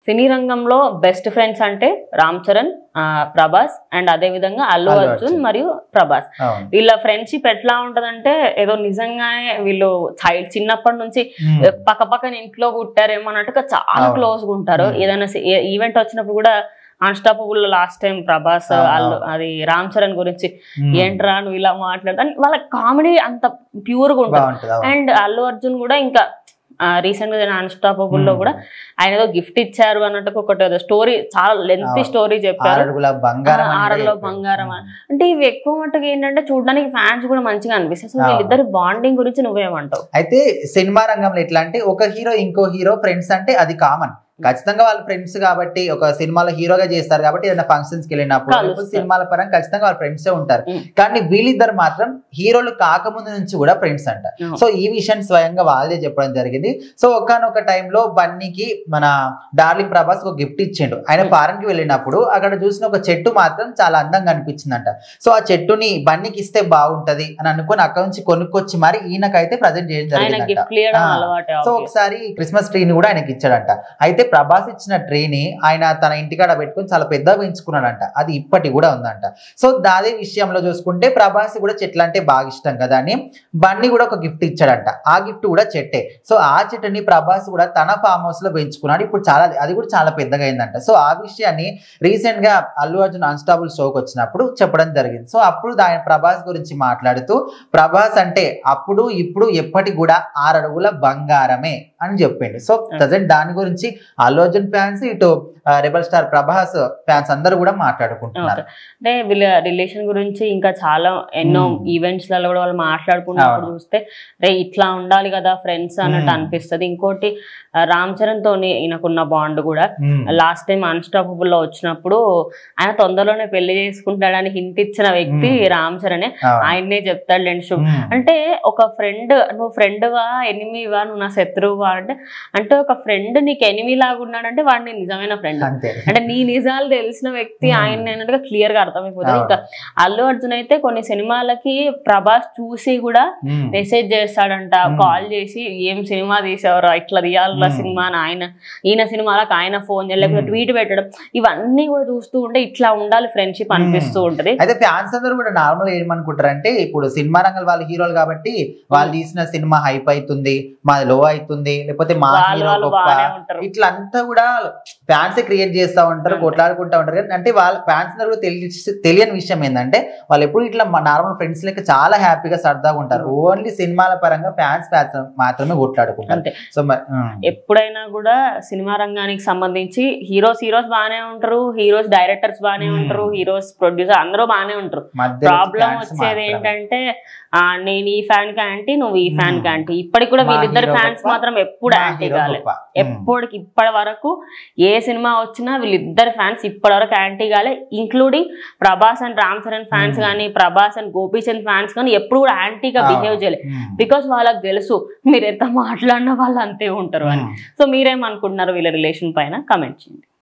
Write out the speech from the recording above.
సినీ రంగంలో best friends అంటే రామ్ చరణ్ ఆ, ప్రభాస్ అండ్ అదే విధంగా అల్లు అల్లు అర్జున్ అర్జున్. మరియు ప్రభాస్ అవును వీళ్ళ ఫ్రెండ్షిప్ ఎట్లా ఉంటదంటే ఏదో నిజంగానే వీళ్ళు చైల్డ్ చిన్నప్పటి నుంచి ఉమ్. పక్క పక్కన ఇంట్లో పుట్టారేమో అన్నట్టుగా చాలా అవును. క్లోజ్ గా ఉంటారు Hmm. ఏదైనా ఈవెంట్ వచ్చినప్పుడు కూడా అన్స్టాపబుల్ లాస్ట్ టైం ప్రభాస్ అవును, అల్లు అవును. అది రామ్ చరణ్ గురించి ఉమ్. ఏంట్రా నువ్వు ఇలా మాట్లాడతా వాళ్ళ కామెడీ అంత ప్యూర్ గా ఉంటుంది బాగుంటది అవును. అండ్ అల్లు అర్జున్ కూడా ఇంకా రీసెంట్ గా అన్స్టాపబుల్ లో Hmm. కూడా ఆయన ఏదో గిఫ్ట్ ఇచ్చారు అన్నట్టు ఒకటి ఏదో స్టోరీ చాలా లెంతీ అవును. స్టోరీ చెప్పారు ఆరడుగుల బంగారం అని కూడా ఆరడుగుల చెప్పాడు. బంగారం ఉమ్. అంటే ఇవి ఎక్కువ మట్టుకు ఏంటంటే చూడడానికి ఫ్యాన్స్ కూడా మంచిగా అనిపిస్తాయి సో అవును. వీళ్ళిద్దరి బాండింగ్ గురించి నువ్వేమంటావు అయితే సినిమా రంగంలో ఎట్లా అంటే ఒక హీరో ఇంకో హీరో ఫ్రెండ్స్ అంటే అది కామన్ ఖచ్చితంగా వాళ్ళు ఫ్రెండ్స్ కాబట్టి ఒక సినిమాలో హీరోగా చేస్తారు కాబట్టి ఏదైనా ఫంక్షన్స్ కి వెళ్ళినప్పుడు కలుస్తారు. లేకపోతే సినిమాల పరంగా ఖచ్చితంగా వాళ్ళ ఫ్రెండ్సే ఉంటారు ఉమ్. కానీ వీళ్ళిద్దరు మాత్రం హీరోలు కాకముందు నుంచి కూడా ఫ్రెండ్స్ అంట అవును. సో ఈ విషయాన్ని స్వయంగా వాళ్ళే చెప్పడం జరిగింది సో ఒకనొక టైంలో బన్నీకి మన డార్లింగ్ ప్రభాస్ ఒక గిఫ్ట్ ఇచ్చిండు ఆయన Hmm. ఫారెన్ కి వెళ్ళినప్పుడు అక్కడ చూసిన ఒక చెట్టు మాత్రం చాలా అందంగా అనిపించిందంట సో ఆ చెట్టుని బన్నీకి ఇస్తే బాగుంటది అని అనుకుని అక్కడ నుంచి కొనుక్కొచ్చి మరి ఈయనకైతే ప్రజెంట్ చేయడం ఆయన జరిగిందంట గిఫ్ట్ ఇవ్వడం ఆ. అలవాటే సో obvious. ఒకసారి క్రిస్మస్ ట్రీని కూడా ఆయనకి ఇచ్చాడంట అయితే ప్రభాస్ ఇచ్చిన ట్రీని ఆయన తన ఇంటికాడ పెట్టుకుని చాలా పెద్దగా పెంచుకున్నాడంట అది ఇప్పటి కూడా ఉందంట సో దాదే విషయంలో చూసుకుంటే ప్రభాస్ కూడా చెట్లు అంటే బాగా ఇష్టం కదా అని బన్నీ కూడా ఒక గిఫ్ట్ ఇచ్చాడంట ఆ గిఫ్ట్ కూడా చెట్టే సో ఆ చెట్టుని ప్రభాస్ కూడా తన ఫామ్ హౌస్ లో పెంచుకున్నాడు ఇప్పుడు చాలా అది కూడా చాలా పెద్దగా అయిందంట సో ఆ విషయాన్ని రీసెంట్ గా అల్లు అర్జున్ అన్స్టాబుల్ షోకి వచ్చినప్పుడు చెప్పడం జరిగింది సో అప్పుడు ఆయన ప్రభాస్ గురించి మాట్లాడుతూ ప్రభాస్ అంటే అప్పుడు ఇప్పుడు ఎప్పటి కూడా ఆరు అడుగుల బంగారమే అని చెప్పిండు సో ప్రజెంట్ దాని గురించి అల్లు అర్జున్ ఫ్యాన్స్ ఇటు రెబల్ స్టార్ ప్రభాస్ ఫ్యాన్స్ అందరూ కూడా మాట్లాడుకుంటున్నారు అంటే వీళ్ళ రిలేషన్ గురించి ఇంకా చాలా ఎన్నో Hmm. ఈవెంట్స్ లలో కూడా వాళ్ళు మాట్లాడుకున్నప్పుడు అవును. చూస్తే రే ఇట్లా ఉండాలి కదా ఫ్రెండ్స్ అన్నట్టు Hmm. అనిపిస్తది ఇంకోటి ఆ, రామ్ చరణ్ తోని ఈయనకున్న బాండ్ కూడా ఉమ్. లాస్ట్ టైం అన్స్టాపబుల్ లో వచ్చినప్పుడు ఆయన తొందరలోనే పెళ్లి చేసుకుంటాడని హింట్ ఇచ్చిన వ్యక్తి Hmm. రామ్ చరణే అవును. ఆయన్నే చెప్తాడు లేండి శుభ్ ఉమ్. అంటే ఒక ఫ్రెండ్ నువ్వు ఫ్రెండ్వా ఎనిమివా నువ్వు నా శత్రువా అంటే అంటే ఒక ఫ్రెండ్ నీకు ఎనిమి లాగా ఉన్నాడంటే వాడు నీ నిజమైన ఫ్రెండ్ అంతే అంటే నీ నిజాలు తెలిసిన వ్యక్తి Hmm. ఆయన అన్నట్టుగా క్లియర్ గా అర్థమైపోతుంది అవును. ఇంకా అల్లు అర్జున్ అయితే కొన్ని సినిమాలకి ప్రభాస్ చూసి కూడా ఉమ్. మెసేజ్ చేస్తాడంట Hmm. కాల్ చేసి ఏం సినిమా తీసేవారు ఇట్లా తీయాల Hmm. సినిమా అని ఆయన ఈయన సినిమాలకు ఆయన ఫోన్ చేయలేకపోతే Hmm. ట్వీట్ పెట్టడం ఇవన్నీ కూడా చూస్తూ ఉంటే ఇట్లా ఉండాలి ఫ్రెండ్షిప్ Hmm. అనిపిస్తూ ఉంటది అయితే ఫ్యాన్స్ అందరూ కూడా నార్మల్ ఏమనుకుంటారు అంటే ఇప్పుడు సినిమా రంగం వాళ్ళ హీరోలు కాబట్టి వాళ్ళు తీసిన సినిమా హైప్ అవుతుంది మాది లో అవుతుంది లేకపోతే మా వాళ్ళు హీరో వాళ్ళు గొప్ప బాగానే ఉంటారు ఇట్లా అంతా కూడా ఫ్యాన్స్ క్రియేట్ చేస్తా ఉంటారు అంతే. కొట్లాడుకుంటా ఉంటారు కానీ అంటే వాళ్ళ ఫ్యాన్స్ అందరూ కూడా తెలియ తెలియని విషయం ఏంటంటే వాళ్ళు ఎప్పుడు ఇట్లా నార్మల్ ఫ్రెండ్స్ లెక్క చాలా హ్యాపీగా సరదాగా ఉంటారు ఓన్లీ సినిమాల పరంగా ఫ్యాన్స్ ఫ్యాన్స్ మాత్రమే కొట్లాడుకుంటారు అంతే సో మరి ఉమ్. ఎప్పుడైనా కూడా సినిమా రంగానికి సంబంధించి హీరోస్ హీరోస్ బాగానే ఉంటారు హీరోస్ డైరెక్టర్స్ బాగానే Hmm. ఉంటారు హీరోస్ ప్రొడ్యూసర్ అందరూ బాగానే ఉంటారు మధ్యలో ప్రాబ్లం fans వచ్చేది మాత్రమే. ఏంటంటే ఆ, నేను ఈ ఫ్యాన్ కి యాంటీ నువ్వు ఈ ఫ్యాన్ కి Hmm. యాంటీ ఇప్పటికి కూడా మా వీళ్ళిద్దరు hero ఫ్యాన్స్ గొప్ప, మాత్రం ఎప్పుడు మా యాంటీ hero కాలే గొప్ప. ఉమ్. ఎప్పటికి ఇప్పటి వరకు ఏ సినిమా వచ్చినా వీళ్ళిద్దరు ఫ్యాన్స్ ఇప్పటి వరకు యాంటీ కాలే including Prabhas and Ram Charan fans Hmm. కానీ ప్రభాస్ అండ్ గోపీచంద్ ఫ్యాన్స్ కానీ ఎప్పుడు కూడా యాంటీగా ఆ. బిహేవ్ చేయలే ఉమ్. బికాస్ వాళ్ళకి తెలుసు మీరు ఎంత మాట్లాడినా వాళ్ళు అంతే ఉంటారు అని ఉమ్. సో మీరేమనుకుంటున్నారు వీళ్ళ రిలేషన్ పైన కమెంట్ చేయండి